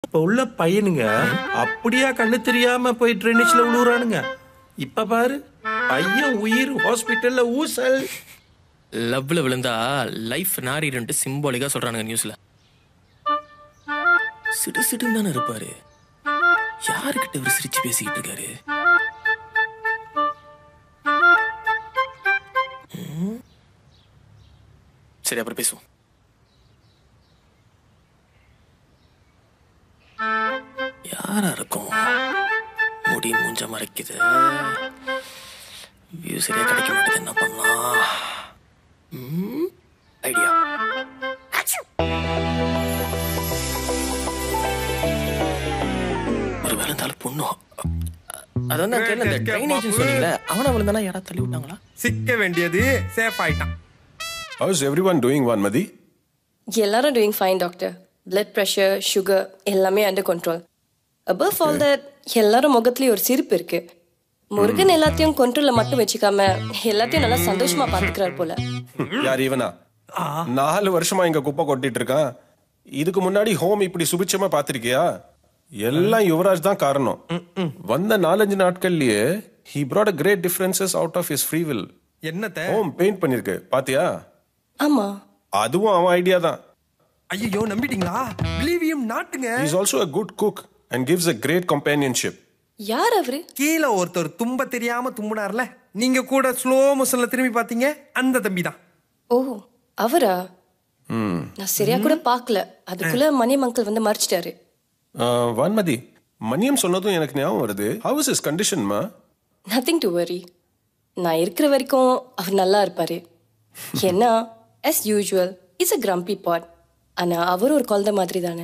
இப்ப உள்ள பையனுங்க அப்படியா கண்ணு தெரியாம போய் ட்ரெயினிஷ்ல விழுவுறானுங்க இப்ப பாரு பையன் உயிர் ஹாஸ்பிட்டல்ல ஊசல் லவ்ல விழுந்தா லைஃப் நாரிடுன்ட்டு சிம்பாலிக்கா சொல்றானுங்க நியூஸ்ல சிடு சிடுன்னு தானே இருப்பாரு யாருக்கிட்ட இவர் சிரிச்சு பேசிக்கிட்டு இருக்காரு ம். சரி அப்புறம் பேசுவோம் யாரா இருக்கும் முடி மூஞ்ச மறைக்குது வியூ சரியா கிடைக்க மாட்டேது என்ன பண்ணலாம் ஐடியா ஒரு வேலை தலை பொண்ணும் அது வந்து நான் கேட்டேன், இந்த drainage ன்னு சொன்னீங்களே அவனை விழுந்தானா யாராவது தள்ளி விட்டாங்களா சிக்க வேண்டியது சேஃப் ஆயிட்டான் How's everyone doing, Vanmadi? எல்லாரும் doing fine doctor blood pressure sugar எல்லாமே under control above all that எல்லாரும் முகத்துலயும் ஒரு சிரிப்பு இருக்கு முருகன் எல்லாத்தையும் கண்ட்ரோல்ல மட்டும் வச்சுக்காம எல்லாத்தையும் நல்லா சந்தோஷமா பாத்துக்கிறார் போல யார் இவனா நாலு வருஷமா இங்க குப்பை கொட்டிட்டு இருக்கான் இதுக்கு முன்னாடி ஹோம் இப்படி சுபிச்சமா பாத்திருக்கியா எல்லாம் யுவராஜ் தான் காரணம் வந்த நாலஞ்சு நாட்கள்லயே he brought a great differences out of his free will என்னத்த ஹோம் பெயிண்ட் பண்ணிருக்கு பாத்தியா ஆமா அதுவும் அவன் ஐடியா தான் ஐயோ நம்பிட்டீங்களா பிலீவியம் நாட்டுங்க he is also a good cook and gives a great companionship யார் அவரு கீழே ஒருத்தர் தும்ப தெரியாம தும்புனார்ல நீங்க கூட ஸ்லோ மோஷன்ல திரும்பி பாத்தீங்க அந்த தம்பி தான் ஓ அவரா நான் சரியா கூட பார்க்கல அதுக்குள்ள மணியம் அங்கிள் வந்து மறைச்சிட்டாரு Uh, வான்மதி மணியம் சொன்னதும் எனக்கு ஞாபகம் வருது how is his condition மா நத்திங் டு வரி நான் இருக்கிற வரைக்கும் அவர் நல்லா இருப்பாரு ஏன்னா as usual is a grumpy pot ஆனா அவரும் ஒரு குழந்தை மாதிரி தானே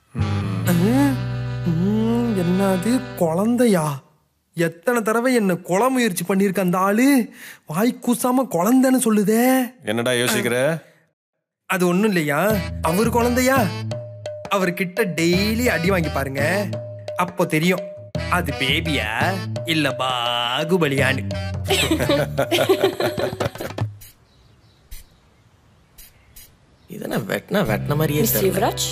ம், என்னது குழந்தையா எத்தனை தடவை என்ன கொலை முயற்சி பண்ணிருக்க அந்த ஆளு வாய் கூசாம குழந்தைன்னு சொல்லுதே என்னடா யோசிக்கிற அது ஒண்ணும் இல்லையா அவர் குழந்தையா அவர்கிட்ட டெய்லி அடி வாங்கி பாருங்க அப்போ தெரியும் அது பேபியா இல்ல பாகுபலியான்னு இதென்ன வெட்டினா வெட்டின மாதிரியே மிஸ் தெரியல யுவராஜ்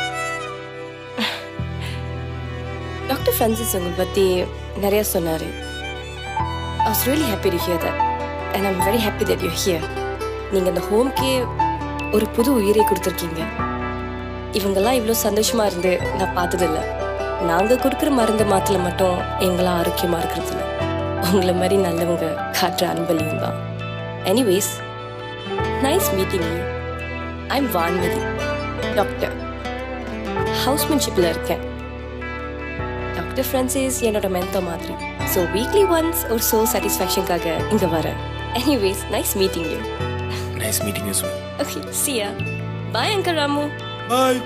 டாக்டர் ஃப்ரான்சிஸ் உங்களை பத்தி நிறைய சொன்னாரு I was really happy to hear that and I'm very happy that you here நீங்க அந்த ஹோம்க்கே ஒரு புது உயிரை கொடுத்துருக்கீங்க இவங்கெல்லாம் இவ்வளோ சந்தோஷமா இருந்து நான் பார்த்ததில்ல நாங்க கொடுக்குற மருந்து மாத்திர மட்டும் எங்களாம் ஆரோக்கியமா இருக்கிறது இல்ல உங்களை மாதிரி நல்லவங்க காட்டுற அன்பளியும் தான் anyways nice meeting you I'm Vanmathi doctor ஹவுஸ்மேன்ஷிப்பில் இருக்கேன் டாக்டர் ஃப்ரான்சிஸ் என்னோட மென்டோ மாதிரி ஸோ வீக்லி ஒன்ஸ் ஒரு சோல் சாட்டிஸ்ஃபேக்ஷனுக்காக இங்கே வரேன் anyways nice meeting you nice meeting you Sumit okay சியா பாய் அங்கர் ராமு பாய்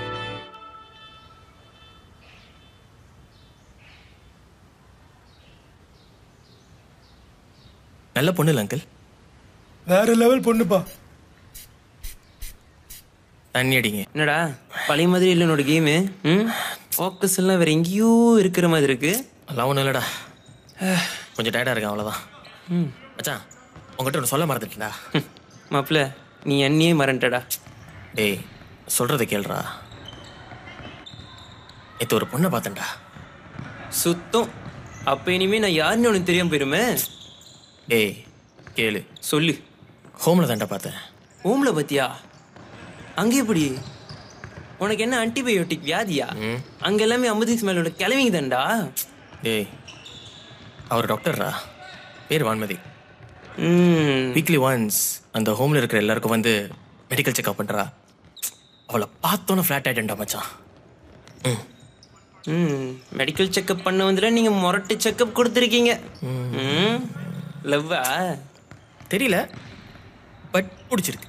நல்ல பொண்ணு இல்லை அங்கிள் வேற லெவல் பொண்ணுப்பா தண்ணி அடிங்க என்னடா பழைய மாதிரி இல்லை என்னோட கேமு ம் ஃபோக்கஸ் எல்லாம் வேற எங்கேயோ இருக்கிற மாதிரி இருக்கு அதெல்லாம் ஒன்றும் இல்லைடா கொஞ்சம் டயர்டாக இருக்கேன் அவ்வளோதான் மச்சான் உங்ககிட்ட ஒன்று சொல்ல மறந்துட்டேன்டா மாப்பிள்ள நீ என்னையே மறந்துட்டடா டேய் சொல்கிறத கேளுடா நேற்று ஒரு பொண்ணை பார்த்தேன்டா சுத்தம் அப்ப இனிமே நான் யாருன்னு உனக்கு தெரியாம போயிருமே டேய் கேளு சொல்லு ஹோமில் தான்டா பார்த்தேன் ஹோம்ல பத்தியா அங்க எப்படி உனக்கு என்ன ஆன்டிபயோட்டிக் வியாதியா அங்க எல்லாமே ஐம்பதுக்கு மேலோட கிளவிங்க தான்டா டேய் அவர் டாக்டர்ரா பேர் வான்மதி ம் வீக்லி ஒன்ஸ் அந்த ஹோமில் இருக்கிற எல்லாருக்கும் வந்து மெடிக்கல் செக்அப் பண்ணுறா அவளை பார்த்தோன்னே ஃப்ளாட் ஆகிட்டேன்டா மச்சான் ம் ம் மெடிக்கல் செக்கப் பண்ண வந்துல நீங்க முரட்டு செக்கப் கொடுத்துருக்கீங்க ம் லவ்வா தெரியல பட் பிடிச்சிருக்கு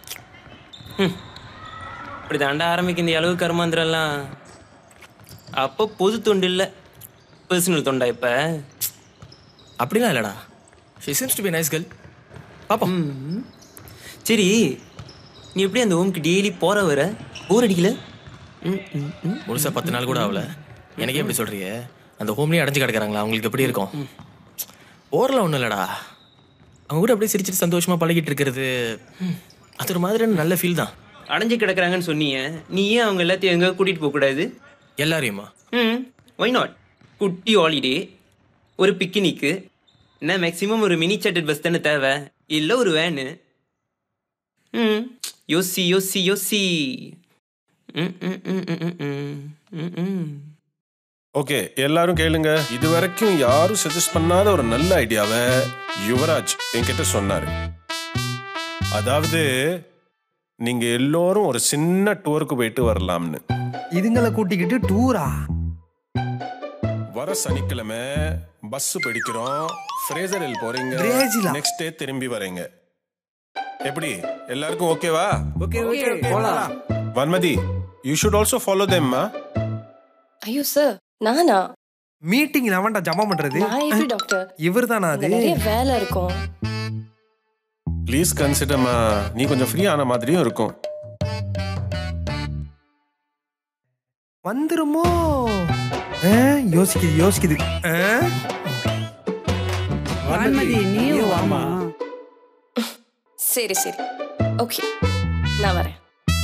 இப்படி தாண்டா ஆரம்பிக்க இந்த அளவு கர்மாந்திரம்லாம் அப்போ பொது தொண்டு இல்லை பர்சனல் தொண்டா இப்ப அப்படிலாம் இல்லைடா she seems to be nice girl பாப்போம் சரி நீ எப்படி அந்த ஹோம்க்கு டெய்லி போற வர போர் அடிக்கல ம், ம், ம். முழுசா பத்து நாள் கூட ஆகல எனக்கே எப்படி சொல்றியே அந்த ஹோம்லயே அடைஞ்சு கிடக்குறாங்களா அவங்களுக்கு எப்படி இருக்கும் போரில் ஒன்றும் இல்லைடா அவங்க கூட அப்படியே சிரிச்சிட்டு சந்தோஷமா பழகிட்டு இருக்கிறது அது ஒரு மாதிரியான நல்ல ஃபீல் தான் அடைஞ்சு கிடக்குறாங்கன்னு சொன்னீங்க நீ ஏன் அவங்க எல்லாத்தையும் எங்க கூட்டிட்டு போக கூடாது எல்லாரையுமா ம் ஒய் நாட் குட்டி ஹாலிடே ஒரு பிக்னிக்கு என்ன மேக்ஸிமம் ஒரு மினி சார்ட்டட் பஸ் தானே தேவை இல்லை ஒரு வேனு ம் யோசி யோசி யோசி ம் ம் ம் ம் ம் ம் ம் ம் ஓகே எல்லாரும் கேளுங்க இது வரைக்கும் யாரும் சஜஸ்ட் பண்ணாத ஒரு நல்ல ஐடியாவை யுவராஜ் என்கிட்ட சொன்னாரு அதாவது நீங்க எல்லோரும் ஒரு சின்ன டூருக்கு போயிட்டு வரலாம்னு இதுங்களை கூட்டிக்கிட்டு டூரா வர சனிக்கிழமை பஸ் பிடிக்கிறோம் ஃப்ரேசர் ஹில் போறீங்க பிரேசிலா? நெக்ஸ்ட் டே திரும்பி வரீங்க எப்படி எல்லாருக்கும் ஓகேவா Vanmadi you should also follow தெம்மா ஐயோ சார் நானா மீட்டிங்ல அவன்டா ஜமா பண்றது நான் எப்படி டாக்டர் இவர் தானா இங்க அது நிறைய வேலை இருக்கும் ப்ளீஸ் கன்சிடர்மா நீ கொஞ்சம் ஃப்ரீ ஆன மாதிரியும் இருக்கும் வந்துருமோ ஆ, யோசிக்குது யோசிக்குது ஆ? வான்மதி நீயும் வாமா சரி சரி ஓகே நான் வரேன்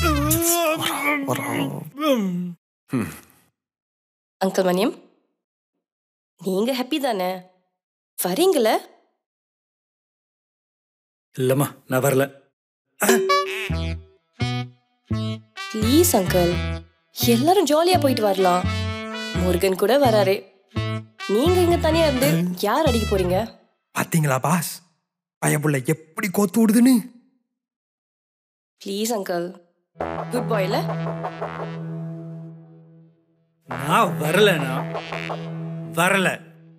அங்கிள் மணியம் நீங்க ஹாப்பி தானே வரீங்களே இல்லம்மா நான் வரல ப்ளீஸ் அங்கிள் எல்லாரும் ஜாலியா போயிட்டு வரலாம் முருகன் கூட வராரு நீங்க இங்க தனியா இருந்து யார் அடிக்க போறீங்க பாத்தீங்களா பாஸ் பயப்புள்ள எப்படி கோத்து விடுதுன்னு ப்ளீஸ் அங்கிள் குட் பாய்ல நான் வரலண்ணா வரல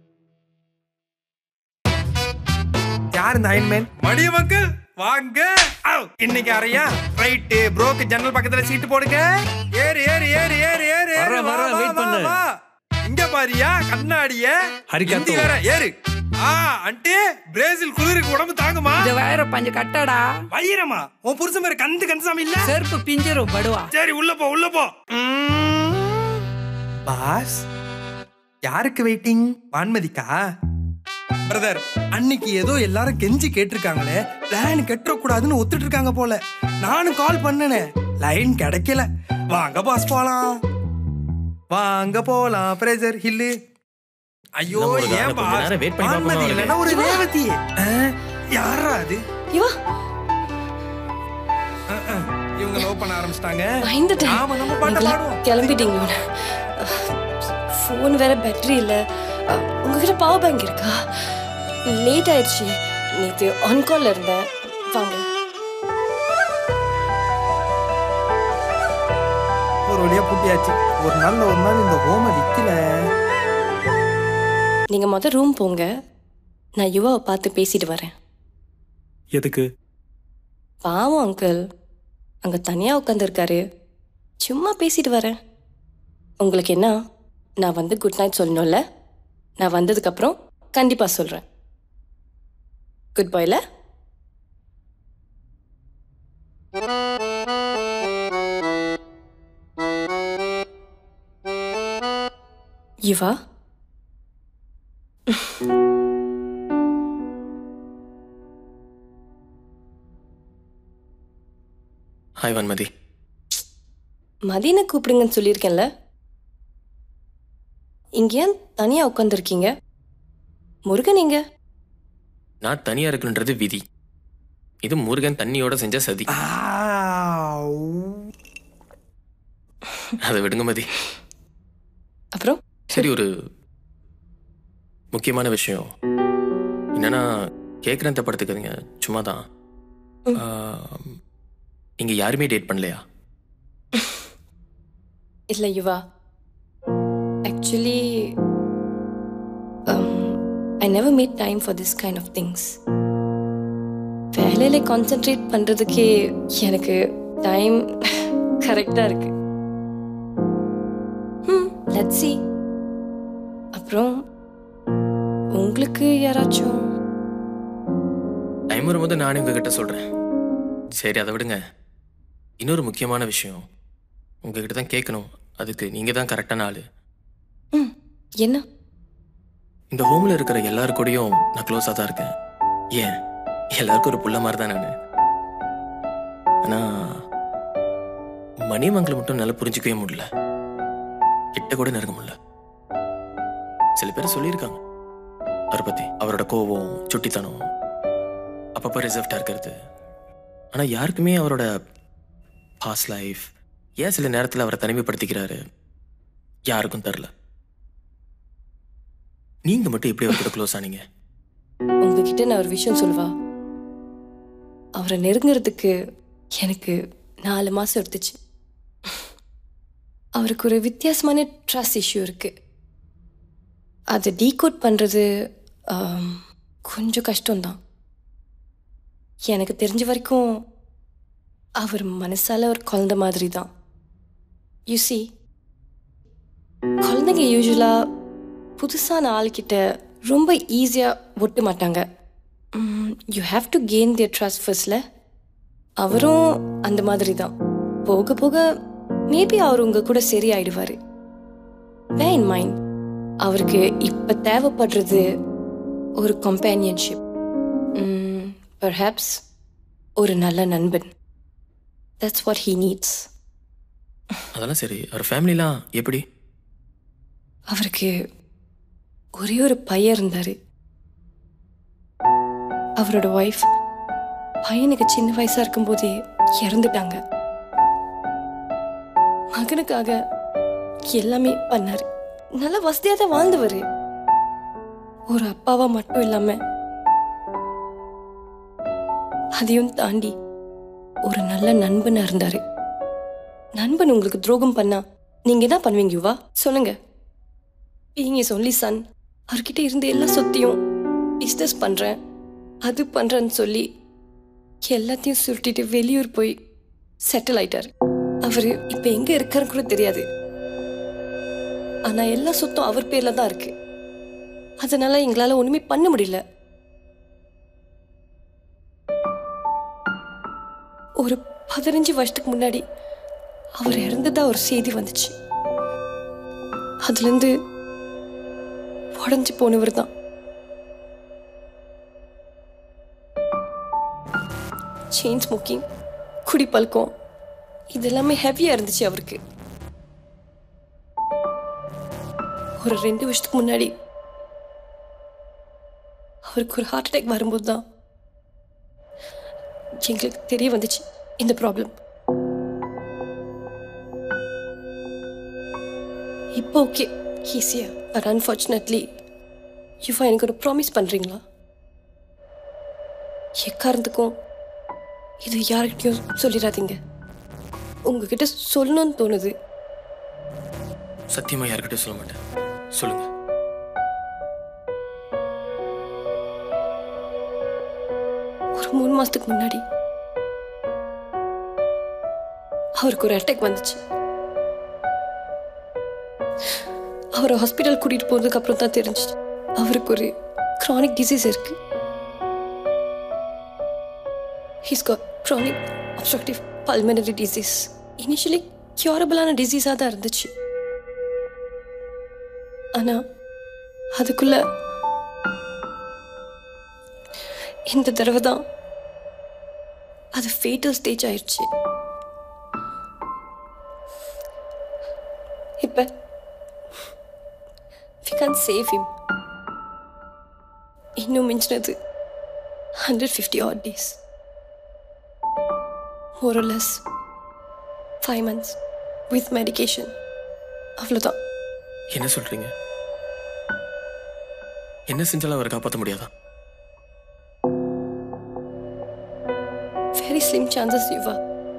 யார் இந்த அயன்மேன் மடிய மக்கள் வாங்க ஆவ். இன்னைக்கு அறையா ரைட்டு ப்ரோக்கு ஜன்னல் பக்கத்துல சீட்டு போடுங்க ஏறு ஏறு ஏறு ஏறு ஏறு ஏறு வரேன், வா, வரேன், வா, wait வா, பண்ணு. வா. இங்க பாரியா கண்ணாடிய ஹரிகாத்தோ. ஹிந்தி வேற ஏறு ஆ அண்டே பிரேசில் குளிருக்கு உடம்பு தாங்குமா இது வேற பஞ்சு கட்டடா வைரமா உன் புருஷன் பேரு கந்து கந்தசாமி இல்ல செருப்பு பிஞ்சிரும் படுவா சரி உள்ள போ உள்ள போ பாஸ் யாருக்கு வெயிட்டிங் வான்மதிக்கா பிரதர் அன்னைக்கு ஏதோ எல்லாரும் கெஞ்சி கேட்டிருக்காங்களே லைன் கெட்டக்கூடாதுன்னு ஒத்துட்டு இருக்காங்க போல நானும் கால் பண்ணனே லைன் கிடைக்கல வாங்க பாஸ் போலாம் வாங்க போலாம் பிரேசர் ஹில்லு ஐயோ நம்ம ஒரு ஏன் நாளை கொஞ்ச பாஸ் நேரம் wait பண்ணி வான்மதி பார்ப்போமா இல்லைன்னா ஒரு ரேவதி ஆ, யாரா அது இவா அஹ், அஹ், இவங்க லவ் பண்ண ஆரம்பிச்சிட்டாங்க பயந்துட்டேன் ஆமா நம்ம பாட்ட நீங்களா பாடுவோம் கிளம்பிட்டீங்க ஃபோன் வேற பேட்டரி இல்ல அஹ், உங்ககிட்ட பவர் பேங்க் இருக்கா லேட் ஆயிடுச்சு நேற்று ஆன் கால்ல இருந்தேன் வாங்க ஒரு வழியா பூட்டியாச்சு ஒரு நாள்ல ஒரு நாள் இந்த ஹோம விக்கல நீங்க மொதல் ரூம் போங்க நான் யுவாவை பார்த்து பேசிட்டு வரேன் எதுக்கு பாவம் அங்கிள் அங்க தனியா உட்காந்துருக்காரு சும்மா பேசிட்டு வரேன் உங்களுக்கு என்ன நான் வந்து குட் நைட் சொல்லணும்ல நான் வந்ததுக்கு அப்புறம் கண்டிப்பா சொல்றேன் குட் பாய்ல யுவா ஹாய் வன்மதி மதியனை கூப்பிடுங்கன்னு சொல்லியிருக்கேன்ல இங்க ஏன் தனியா உட்காந்துருக்கீங்க முருகன் எங்க நான் தனியா இருக்குன்றது விதி இது முருகன் தண்ணியோட செஞ்ச சதி அதை விடுங்க மதி அப்புறம் சரி ஒரு முக்கியமான விஷயம் என்னன்னா கேட்குறேன் தப்படுத்துக்காதீங்க சும்மா தான் இங்க யாருமே டேட் பண்ணலையா இல்ல Yuva actually I never made time for this kind of things வேலையில கான்சென்ட்ரேட் பண்றதுக்கே எனக்கு டைம் கரெக்டா இருக்கு ம் லெட் சி அப்புறம் உங்களுக்கு யாராச்சும் டைம் வரும்போது நானே உங்ககிட்ட சொல்றேன் சரி அதை விடுங்க இன்னொரு முக்கியமான விஷயம் உங்ககிட்ட தான் கேட்கணும் அதுக்கு நீங்க தான் கரெக்டான ஆளு ம் என்ன இந்த ஹோம்ல இருக்கிற எல்லாரு கூடயும் நான் க்ளோஸா தான் இருக்கேன் ஏன் எல்லாருக்கும் ஒரு புள்ள மாதிரி தான் நான் ஆனா மணிமங்களை மட்டும் நல்லா புரிஞ்சுக்கவே முடியல கிட்ட கூட நெருங்க முடியல சில பேர் சொல்லியிருக்காங்க அவரை பத்தி அவரோட கோவம் சுட்டித்தனம் அப்பப்போ ரிசர்வ்டா இருக்கிறது ஆனா யாருக்குமே அவரோட பாஸ்ட் லைஃப் ஏன் சில நேரத்தில் அவரை தனிமைப்படுத்திக்கிறாரு யாருக்கும் தெரில நீங்க மட்டும் எப்படி அவர்கிட்ட க்ளோஸ் ஆனீங்க உங்ககிட்ட நான் ஒரு விஷயம் சொல்வா அவரை நெருங்குறதுக்கு எனக்கு நாலு மாசம் எடுத்துச்சு அவருக்கு ஒரு வித்தியாசமான ட்ரஸ்ட் இஷ்யூ இருக்கு அதை டீகோட் பண்றது ஆம், கொஞ்சம் கஷ்டம்தான் எனக்கு தெரிஞ்ச வரைக்கும் அவர் மனசால ஒரு குழந்தை மாதிரி தான் யூசி குழந்தைங்க யூஸ்வலா புதுசான ஆள்கிட்ட ரொம்ப ஈஸியாக ஒட்ட மாட்டாங்க you have to gain their trust ஃபர்ஸ்ட்ல அவரும் அந்த மாதிரி தான் போக போக மேபி அவர் உங்க கூட சரி ஆயிடுவாரு இன் மைண்ட் அவருக்கு இப்ப தேவைப்படுறது ஒரு கம்பேனியன்ஷிப் பர்ஹாப்ஸ் ஒரு நல்ல நண்பன் தட்ஸ் வாட் ஹீ நீட்ஸ் அதெல்லாம் சரி அவர் ஃபேமிலிலாம் எப்படி அவருக்கு ஒரே ஒரு பையன் இருந்தாரு அவரோட ஒய்ஃப் பையனுக்கு சின்ன வயசா இருக்கும்போதே இறந்துட்டாங்க மகனுக்காக எல்லாமே பண்ணாரு நல்ல வசதியா தான் வாழ்ந்தவர் ஒரு அப்பாவா மட்டும் இல்லாம அதையும் தாண்டி ஒரு நல்ல நண்பனா இருந்தாரு நண்பன் உங்களுக்கு துரோகம் பண்ணா நீங்க என்ன பண்ணுவீங்க யுவா சொல்லுங்க பீயிங் இஸ் ஒன்லி சன் அவர்கிட்ட இருந்த எல்லா சொத்தையும் பிஸ்னஸ் பண்றேன் அது பண்றேன்னு சொல்லி எல்லாத்தையும் சுருட்டிட்டு வெளியூர் போய் செட்டில் ஆயிட்டாரு அவரு இப்ப எங்க இருக்காரு கூட தெரியாது ஆனா எல்லா சொத்தும் அவர் பேர்ல தான் இருக்கு அதனால எங்களால ஒண்ணுமே பண்ண முடியல ஒரு பதினஞ்சு வருஷத்துக்கு முன்னாடி அவர் இறந்ததா ஒரு செய்தி வந்துச்சு அதுல இருந்து உடஞ்சு போனவர் தான் செயின் ஸ்மோக்கிங் குடி பழக்கம் இது எல்லாமே ஹெவியா இருந்துச்சு அவருக்கு ஒரு ரெண்டு வருஷத்துக்கு முன்னாடி அவருக்கு ஒரு ஹார்ட் அட்டாக் வரும்போது தான் எங்களுக்கு தெரிய வந்துச்சு இந்த ப்ராப்ளம் இப்போ ஓகே ஈஸியா பட் அன்ஃபார்ச்சுனேட்லி இஃபா எனக்கு ஒரு ப்ராமிஸ் பண்ணுறீங்களா எக்காரணத்துக்கும் இது யார்கிட்டயும் சொல்லிடாதீங்க உங்ககிட்ட சொல்லணும்னு தோணுது சத்தியமா யார்கிட்டயும் சொல்ல மாட்டேன் சொல்லுங்க ஒரு மூணு மாசத்துக்கு முன்னாடி அவருக்கு ஒரு அட்டாக் வந்துச்சு அவரை ஹாஸ்பிட்டல் கூட்டிட்டு போனதுக்கு அப்புறம் தான் தெரிஞ்சுச்சு அவருக்கு ஒரு chronic டிசீஸ் இருக்கு he's got chronic obstructive pulmonary disease initially கியூரபிளான டிசீஸாக தான் இருந்துச்சு ஆனா அதுக்குள்ள இந்த தடவை தான் அது ஃபேட்டல் ஸ்டேஜ் ஆயிடுச்சு இப்ப we can't save him இன்னும் மிஞ்சினது hundred fifty odd days more or less five months with medication அவ்வளோதான் என்ன சொல்றீங்க என்ன செஞ்சாலும் அவரை காப்பாற்ற முடியாதா வெரி ஸ்லிம் சான்சஸ் யுவா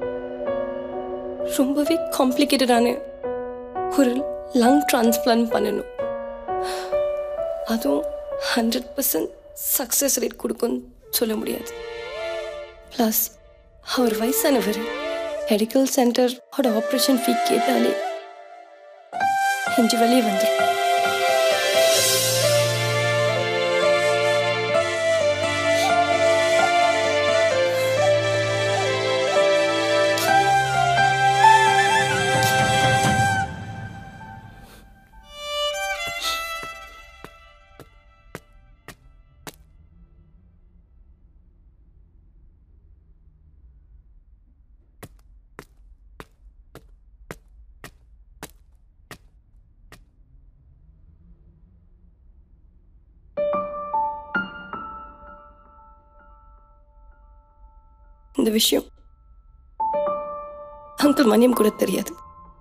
ரொம்பவே காம்ப்ளிகேட்டடான ஒரு லங் டிரான்ஸ்பிளான்ட் பண்ணணும் அதுவும் ஹண்ட்ரட் பர்சன்ட் சக்ஸஸ் ரேட் கொடுக்கும்னு சொல்ல முடியாது ப்ளஸ் அவர் வயசானவர் மெடிக்கல் சென்டர் ஆப்ரேஷன் ஃபீ கேட்டாலே நெஞ்சு வெளியே வந்துடும் இந்த விஷயம் அங்கிள் மணியம் கூட தெரியாது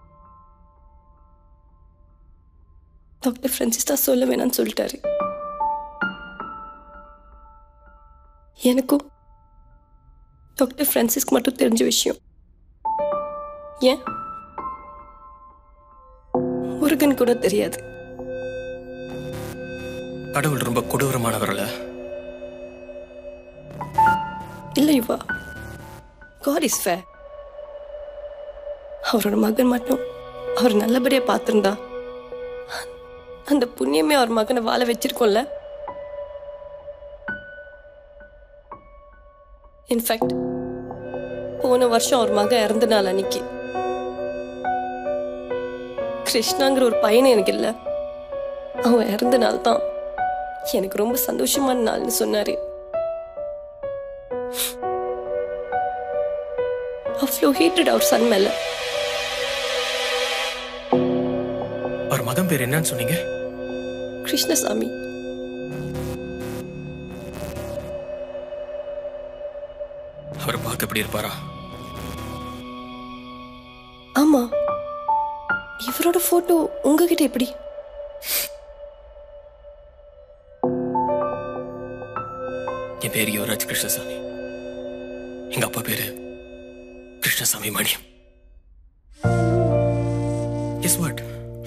டாக்டர் பிரான்சிஸ் தான் சொல்ல வேணாம்னு சொல்லிட்டாரு எனக்கும் டாக்டர் பிரான்சிஸ்க்கு மட்டும் தெரிஞ்ச விஷயம் ஏன் முருகன் கூட தெரியாது கடவுள் ரொம்ப கொடூரமானவர்ல இல்ல யுவா காட் இஸ் ஃபேர் அவரோட மகன் மட்டும் அவர் நல்லபடியா பார்த்திருந்தா அந்த புண்ணியமே அவர் மகனை வாழ வச்சிருக்கோம்ல இன்ஃபேக்ட் போன வருஷம் அவர் மகன் இறந்த நாள் அன்னைக்கு கிருஷ்ணாங்கிற ஒரு பையன் எனக்கு இல்லை அவன் இறந்த நாள் தான் எனக்கு ரொம்ப சந்தோஷமான நாள்னு சொன்னாரு அவ்வளோ ஹேட்டட் அவர் சன் மேல அவர் மகன் பேர் என்னன்னு சொன்னீங்க கிருஷ்ணசாமி அவர் பார்க்க எப்படி இருப்பாரா ஆமா இவரோட போட்டோ உங்ககிட்ட எப்படி என் பேர் யுவராஜ் கிருஷ்ணசாமி எங்க அப்பா பேரு கிருஷ்ணசாமி மணியம் எஸ் வாட்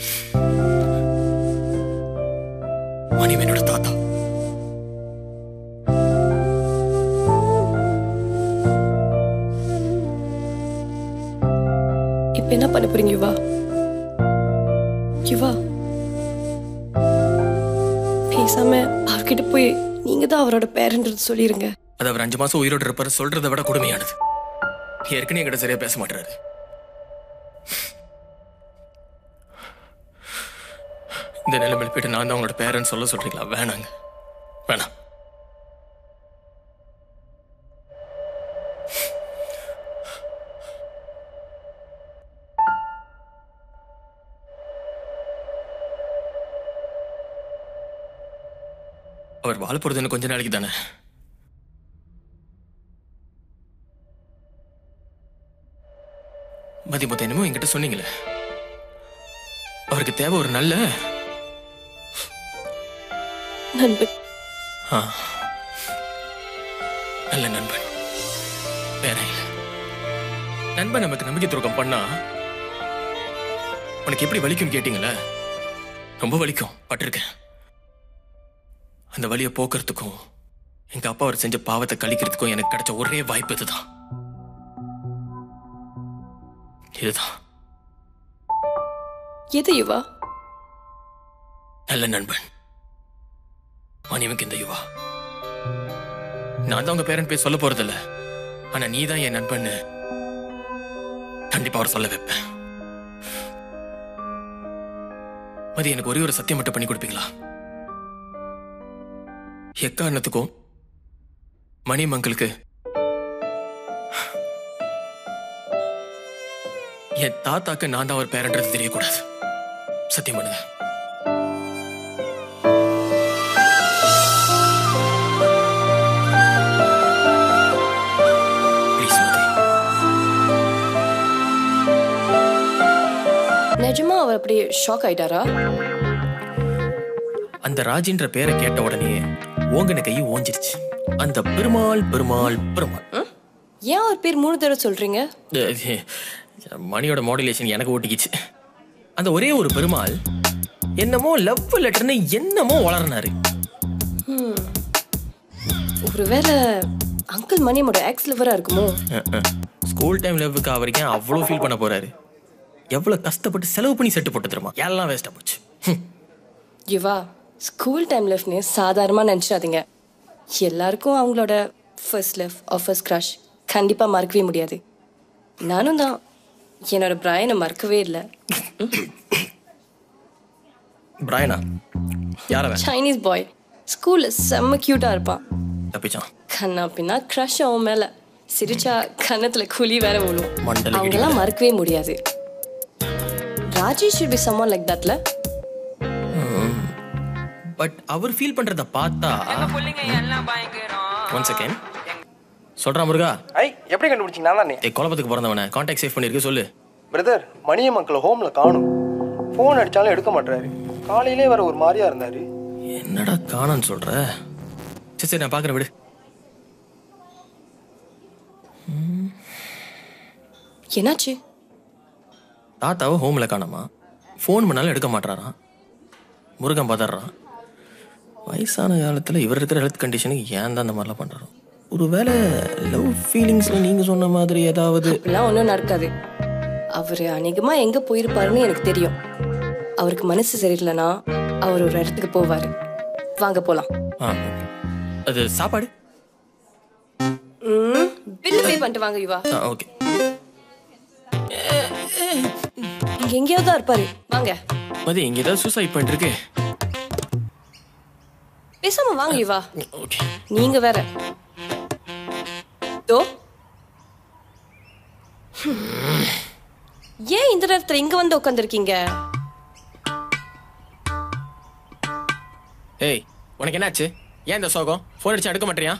மணியம் என்னோட தாத்தா இப்ப என்ன பண்ண போறீங்க யுவா யுவா பேசாம அவர்கிட்ட போய் நீங்க தான் அவரோட பேரன்றது சொல்லிருங்க அது அவர் அஞ்சு மாசம் உயிரோட இருப்பாரு சொல்றதை விட கொடுமையானது ஏற்கனவே என்கிட்ட சரியா பேச மாட்டாரு இந்த நிலைமையில போயிட்டு நான் தான் உங்களோட பேரன் சொல்ல சொல்றீங்களா வேணாங்க வேணாம் அவர் வாழ போறது இன்னும் கொஞ்ச நாளைக்கு தானே மதி மொத்த என்னமோ என்கிட்ட சொன்னீங்களே அவருக்கு தேவை ஒரு நல்ல நண்பன் ஆ, நல்ல நண்பன் வேற இல்ல நண்பன் நமக்கு நம்பிக்கை துரோகம் பண்ணா உனக்கு எப்படி வலிக்கும் கேட்டீங்களே ரொம்ப வலிக்கும் பட்டிருக்கேன் அந்த வலியை போக்குறதுக்கும் எங்க அப்பா அவர் செஞ்ச பாவத்தை கழிக்கிறதுக்கும் எனக்கு கிடைச்ச ஒரே வாய்ப்பு இதுதான் இதுதான் எது யுவா நல்ல நண்பன் மணிவனுக்கு இந்த யுவா நான் தான் உங்க பேரன் பேர் சொல்ல போறதில்ல ஆனா நீ தான் என் நண்பன்னு கண்டிப்பா அவர் சொல்ல வைப்பேன் மதி எனக்கு ஒரே ஒரு சத்தியம் மட்டும் பண்ணி கொடுப்பீங்களா எக்காரணத்துக்கும் மணி மங்களுக்கு என் தாத்தாக்கு நான் தான் அவர் பேரன்றது தெரியக்கூடாது சத்தியம் பண்ணுங்க ப்ளீஸ் மதி நிஜமா அவர் அப்படி ஷாக் ஆயிட்டாரா அந்த ராஜின்ற பேரை கேட்ட உடனே ஓங்கின கை ஓஞ்சிருச்சு அந்த பெருமாள் பெருமாள் பெருமாள் ஏன் அவர் பேர் மூணு தடவை சொல்றீங்க அஹ், மணியோட மாடுலேஷன் எனக்கு ஓட்டிக்கிச்சு அந்த ஒரே ஒரு பெருமாள் என்னமோ லவ் லெட்டர்னு என்னமோ வளர்னாரு ஒருவேளை அங்கிள் மணியமோட எக்ஸ் லிவரா இருக்குமோ ஸ்கூல் டைம் லவ்வுக்கு அவர் ஏன் அவ்வளோ ஃபீல் பண்ண போறாரு எவ்வளவு கஷ்டப்பட்டு செலவு பண்ணி செட்டு போட்டு தருமா எல்லாம் வேஸ்டா போச்சு ஹம். யுவா ஸ்கூல் டைம் லவ்னு சாதாரணமாக நினச்சிடாதீங்க எல்லாருக்கும் அவங்களோட first love or first crush கண்டிப்பாக மறக்கவே முடியாது நானும் தான் என்னோட பிராயனை மறக்கவே இல்லை பிராயனா யார வேணும் சைனீஸ் பாய் ஸ்கூலில் செம்ம க்யூட்டாக இருப்பான் தப்பிச்சான் கண்ணா பின்னா க்ரஷ் அவன் மேலே சிரிச்சா கன்னத்தில் குழி வேற விழும் மண்டல அவங்கெல்லாம் மறக்கவே முடியாது Rajesh should be someone like தட்ல பட் அவர் ஃபீல் பண்றத பார்த்தா ஒன் செகண்ட் சொல்றா முருகா ஐ எப்படி கண்டுபிடிச்சிங்க நான் தானே ஏய் குழப்பத்துக்கு பிறந்தவனே காண்டாக்ட் சேவ் பண்ணிருக்கு சொல்லு பிரதர் மணிய மக்களை ஹோம்ல காணும் ஃபோன் அடிச்சாலும் எடுக்க மாட்டாரு காலையிலே வர ஒரு மாதிரியா இருந்தாரு என்னடா காணோன்னு சொல்ற சரி சரி நான் பார்க்குறேன் விடு என்னாச்சு தாத்தாவை ஹோமில் காணாமா ஃபோன் பண்ணாலும் எடுக்க மாட்டாராம் முருகன் பதறான் வயசான காலத்தில் இவர் இருக்கிற ஹெல்த் கண்டிஷனுக்கு ஏன் தான் அந்த மாதிரிலாம் பண்ணுறோம் ஒருவேளை லவ் ஃபீலிங்ஸில் நீங்கள் சொன்ன மாதிரி ஏதாவது அப்படிலாம் ஒன்றும் நடக்காது அவர் அநேகமா எங்க போயிருப்பாருன்னு எனக்கு தெரியும் அவருக்கு மனசு சரியில்லைன்னா அவர் ஒரு இடத்துக்கு போவாரு வாங்க போலாம் ஆ okay. அது சாப்பாடு ம் பில்லு பே பண்ணிட்டு வாங்க யுவா ஆ ஓகே இங்க எங்கேயாவது தான் இருப்பாரு வாங்க மதி இங்கே ஏதாவது சூசைட் பண்ணிருக்கு பேசாம வாங்க யுவா ஓகே நீங்க வேற தோ ஏன் இந்த நேரத்துல இங்க வந்து உட்காந்துருக்கீங்க ஏய் உனக்கு என்னாச்சு ஏன் இந்த சோகம் ஃபோன் அடிச்சு எடுக்க மாட்டியா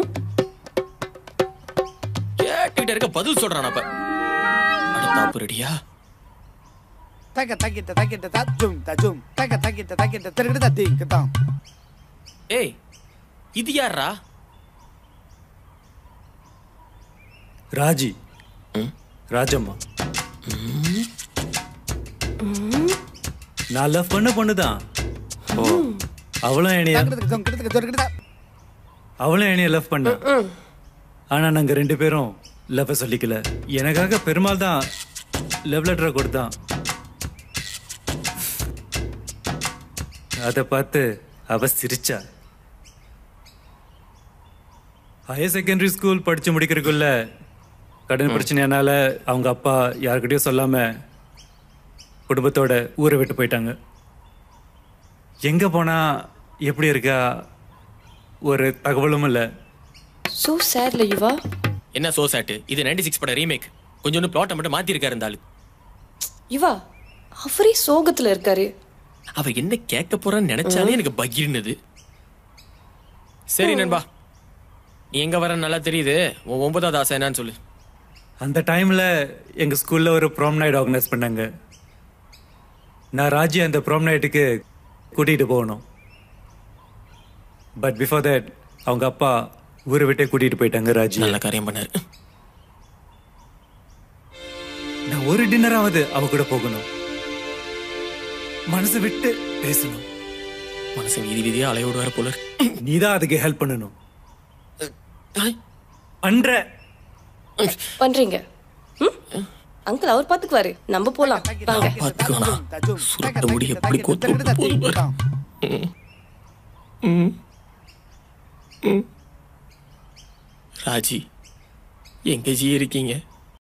கேட்டுக்கிட்ட இருக்க பதில் சொல்றான் அப்ப அடுத்தாப்பு ரெடியா Taka takita takita tajum tajum. Taka takita takita tergita ding ketang. ஏய் இது யாரா ராஜி ராஜம்மா நான் லவ் பண்ண பொண்ணுதான் அவளும் என்னைய Kita ketong kita ketong kita. அவளும் என்னைய லவ் பண்ண ஆனா நாங்க ரெண்டு பேரும் லவ் சொல்லிக்கல எனக்காக பெருமாள் தான் லவ் லெட்டரை கொடுத்தான் அதை பார்த்து அவ சிரிச்சா ஹையர் செகண்டரி ஸ்கூல் படிச்சு முடிக்கிறதுக்குள்ள கடன் பிரச்சனையானால அவங்க அப்பா யார்கிட்டயும் சொல்லாம குடும்பத்தோட ஊரை விட்டு போயிட்டாங்க எங்க போனா எப்படி இருக்கா ஒரு தகவலும் இல்லை சோ சேட்ல யுவா என்ன சோசாட்டு இது நைன்டி சிக்ஸ் பட ரீமேக் கொஞ்சோண்டு பிளாட்டை மட்டும் மாத்திருக்காரு இந்த ஆளு யுவா அவரே சோகத்துல இருக்காரு அவ என்ன கேட்க போறான்னு நினைச்சாலே எனக்கு பகிர்னது சரி நண்பா நீ எங்க வர நல்லா தெரியுது உன் ஒன்பதாவது ஆசை என்னன்னு சொல்லு அந்த டைம்ல எங்க ஸ்கூல்ல ஒரு ப்ரோம் நைட் ஆர்கனைஸ் பண்ணாங்க நான் ராஜி அந்த ப்ரோம் நைட்டுக்கு கூட்டிட்டு போகணும் பட் பிஃபோர் தட் அவங்க அப்பா ஊரை விட்டே கூட்டிட்டு போயிட்டாங்க ராஜி நல்ல காரியம் பண்ணாரு நான் ஒரு டின்னராவது அவ கூட போகணும் மனசு விட்டு பேசணும் மனசு வீதி வீதியா அலைய விடுவாரு போல இருக்கு. நீதான் அதுக்கு ஹெல்ப் பண்ணணும் பண்ற பண்றீங்க அங்கிள் அவர் பாத்துக்குவாரு நம்ம போலாம் வாங்க பாத்துக்கோனா சுருட்ட முடி எப்படி கொத்து விட்டு போகுது பாரு. ராஜி எங்க ஜி இருக்கீங்க